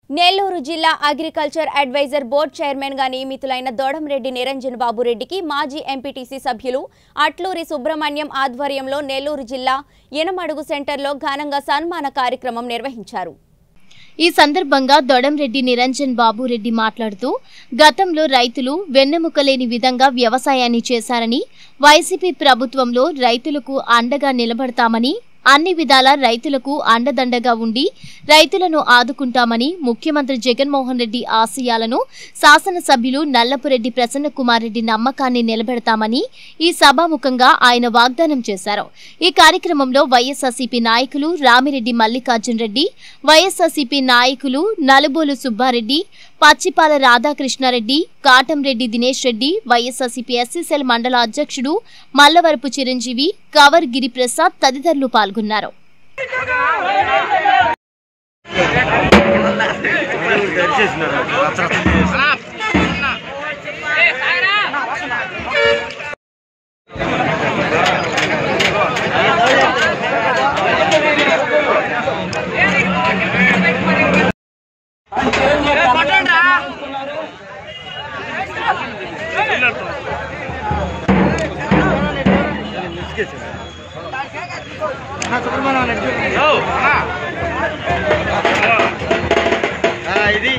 నెల్లూరు జిల్లా agriculture advisor board chairman గా నియమితులైన దోడంరెడ్డి నిరంజన్ బాబు రెడ్డికి మాజీ ఎంపీటీసీ సభ్యులు అట్లూరి సుబ్రహ్మణ్యం ఆధ్వర్యంలో నెల్లూరు జిల్లా ఎనమడుగు సెంటర్లో ఘనంగా సన్మాన కార్యక్రమం నిర్వహించారు ఈ సందర్భంగా దొడంరెడ్డి నిరంజన్ బాబు రెడ్డి మాట్లాడుతూ గతంలో రైతులు వెన్నెముకలేని విధంగా వ్యవసాయాన్ని చేశారని వైసీపీ ప్రభుత్వంలో రైతులకు అండగా నిలబడతామని అన్ని విధాల రైతులకు అండదండగా ఉండి రైతులను ఆదుకుంటామని ముఖ్యమంత్రి జగన్మోహన్ రెడ్డి ఆశయాలను శాసనసభ్యులు నల్లపురెడ్డి ప్రసన్న కుమార్ రెడ్డి నమ్మకాన్ని నిలబెడతామని ఈ సభాముఖంగా ఆయన వాగ్దానం చేశారు ఈ కార్యక్రమంలో వైఎస్ఆర్సీపీ నాయకులు రామిరెడ్డి మల్లికార్జున్ రెడ్డి వైఎస్ఆర్సీపీ నాయకులు నలుబోలు సుబ్బారెడ్డి పచ్చిపాల రాధాకృష్ణారెడ్డి కాటంరెడ్డి దినేష్ రెడ్డి వైఎస్ఆర్సీపీ ఎస్సీసెల్ మండల అధ్యక్షుడు మల్లవరపు చిరంజీవి కవర్ గిరిప్రసాద్ తదితరులు పాల్గొన్నారు ఇది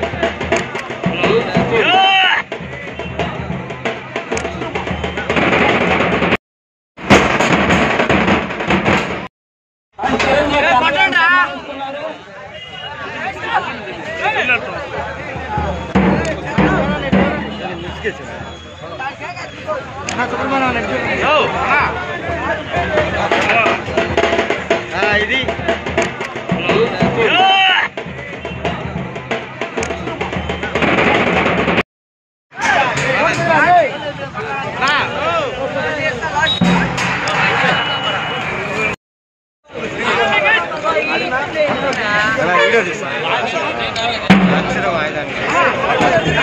ఇది వీడియో తీస్తాను అక్షరం వాయిదాన్ని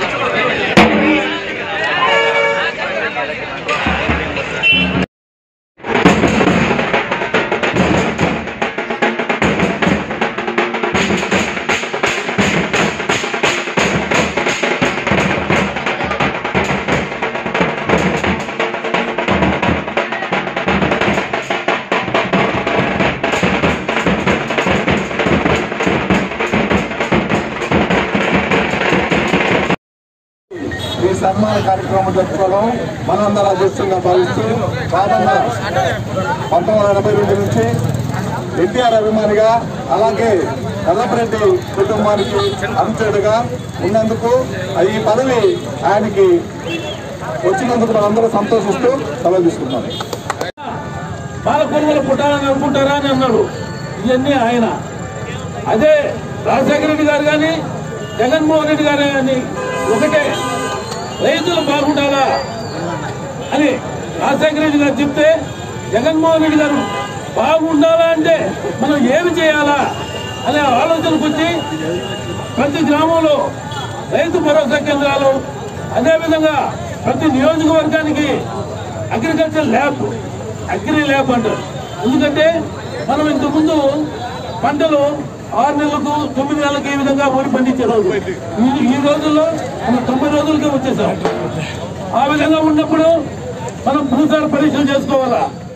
ఈ సన్మాన కార్యక్రమం జరుపుకోవడం మనందరూ అదృష్టంగా భావిస్తూ రానున్న పంతొమ్మిది వందల ఎనభై రెండు నుంచి ఎన్టీఆర్ అభిమానిగా అలాగే నల్లపరెడ్డి కుటుంబానికి అనుచరుడుగా ఉన్నందుకు ఈ పదవి ఆయనకి వచ్చినందుకు మనందరూ సంతోషిస్తూ సెలవు తీసుకుంటున్నాం పాలకొల్లులు పుట్టాలని అనుకుంటారా అని అన్నాడు ఇవన్నీ ఆయన అదే రాజశేఖర రెడ్డి గారు కానీ జగన్మోహన్ రెడ్డి గారు కానీ ఒకటే రైతులు బాగుండాలా అని రాజశేఖర రెడ్డి గారు చెప్తే జగన్మోహన్ రెడ్డి గారు బాగుండాలా అంటే మనం ఏమి చేయాలా అనే ఆలోచనకు వచ్చి ప్రతి గ్రామంలో రైతు భరోసా కేంద్రాలు అదేవిధంగా ప్రతి నియోజకవర్గానికి అగ్రికల్చర్ ల్యాబ్ అగ్రి ల్యాబ్ అంటారు ఎందుకంటే మనం ఇంతకుముందు పంటలు ఆరు నెలలకు తొమ్మిది నెలలకు ఈ విధంగా వరి పండించే రోజు ఈ- ఈ రోజుల్లో మనం తొంభై రోజులకే వచ్చేసాం ఆ విధంగా ఉన్నప్పుడు మనం భూసార పరీక్షలు చేసుకోవాలా